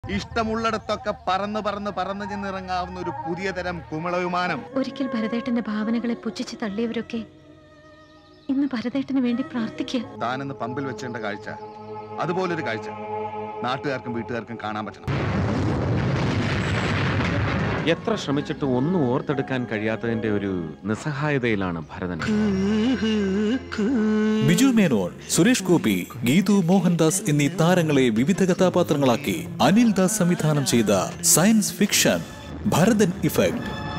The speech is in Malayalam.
ഇഷ്ടമുള്ളിടത്തൊക്കെ പറന്ന് പറന്ന് പറന്ന് ചെന്നിറങ്ങാവുന്ന ഒരു പുതിയ തരം കുമിള വിമാനം ഒരിക്കൽ ഭരതേട്ടന്റെ ഭാവനകളെ പുച്ഛിച്ച് തള്ളിയവരൊക്കെ ഇന്ന് ഭരതേട്ടന് വേണ്ടി പ്രാർത്ഥിക്കുക താനെന്ന് പമ്പിൽ വെച്ചേണ്ട കാഴ്ച അതുപോലൊരു കാഴ്ച നാട്ടുകാർക്കും വീട്ടുകാർക്കും കാണാൻ പറ്റണം എത്ര ശ്രമിച്ചിട്ടും ഒന്നും ഓർത്തെടുക്കാൻ കഴിയാത്തതിന്റെ ഒരു നിസ്സഹായതയിലാണ് ഭരതൻ ബിജു മേനോൻ സുരേഷ് ഗോപി ഗീതു മോഹൻദാസ് എന്നീ താരങ്ങളെ വിവിധ കഥാപാത്രങ്ങളാക്കി അനിൽ ദാസ് സംവിധാനം ചെയ്ത സയൻസ് ഫിക്ഷൻ ഭരതൻ ഇഫക്ട്